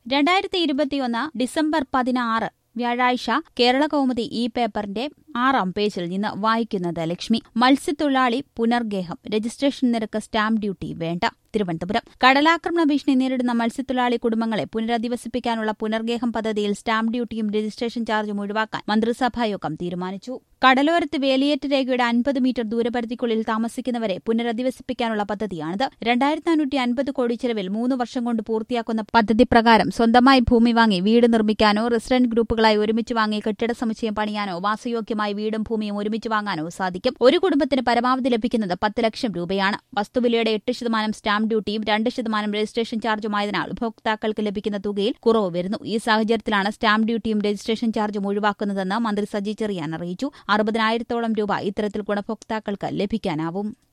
രണ്ടായിരത്തി ഇരുപത്തിയൊന്ന് ഡിസംബർ പതിനാറ് വ്യാഴാഴ്ച കേരള കൗമുദി ഈ പേപ്പറിന്റെ ആറാം പേജിൽ നിന്ന് വായിക്കുന്നത് ലക്ഷ്മി മത്സ്യത്തൊഴിലാളി പുനർഗേഹം രജിസ്ട്രേഷൻ നിരക്ക് സ്റ്റാമ്പ് ഡ്യൂട്ടി വേണ്ട തിരുവനന്തപുരം കടലാക്രമണ ഭീഷണി നേരിടുന്ന മത്സ്യത്തൊഴിലാളി കുടുംബങ്ങളെ പുനരധിവസിപ്പിക്കാനുള്ള പുനർഗേഹം പദ്ധതിയിൽ സ്റ്റാമ്പ് ഡ്യൂട്ടിയും രജിസ്ട്രേഷൻ ചാർജും ഒഴിവാക്കാൻ മന്ത്രിസഭായോഗം തീരുമാനിച്ചു കടലോരത്ത് വേലിയേറ്റ രേഖയുടെ അൻപത് മീറ്റർ ദൂരപരിധിക്കുള്ളിൽ താമസിക്കുന്നവരെ പുനരധിവസിപ്പിക്കാനുള്ള പദ്ധതിയാണിത് രണ്ടായിരത്തി നാനൂറ്റി അൻപത് കോടി ചെലവിൽ മൂന്ന് വർഷം കൊണ്ട് പൂർത്തിയാക്കുന്ന പദ്ധതി പ്രകാരം സ്വന്തമായി ഭൂമി വാങ്ങി വീട് നിർമ്മിക്കാനോ റെസിഡന്റ് ഗ്രൂപ്പുകളായി ഒരുമിച്ച് വാങ്ങി കെട്ടിട സമുച്ചയം പണിയാനോ വാസയോഗ്യമായ വീടും ഭൂമിയും ഒരുമിച്ച് വാങ്ങാനോ സാധിക്കും ഒരു കുടുംബത്തിന് പരമാവധി ലഭിക്കുന്നത് പത്ത് ലക്ഷം രൂപയാണ് വസ്തുവിലയുടെ എട്ട് ശതമാനം സ്റ്റാമ്പ് ഡ്യൂട്ടിയും രണ്ട് ശതമാനം രജിസ്ട്രേഷൻ ചാർജുമായതിനാൽ ഉപഭോക്താക്കൾക്ക് ലഭിക്കുന്ന തുകയിൽ കുറവ് വരുന്നു ഈ സാഹചര്യത്തിലാണ് സ്റ്റാമ്പ് ഡ്യൂട്ടിയും രജിസ്ട്രേഷൻ ചാർജും ഒഴിവാക്കുന്നതെന്ന് മന്ത്രി സജി ചെറിയാൻ അറിയിച്ചു അറുപതിനായിരത്തോളം രൂപ ഇത്തരത്തിൽ ഗുണഭോക്താക്കൾക്ക് ലഭിക്കാനാവും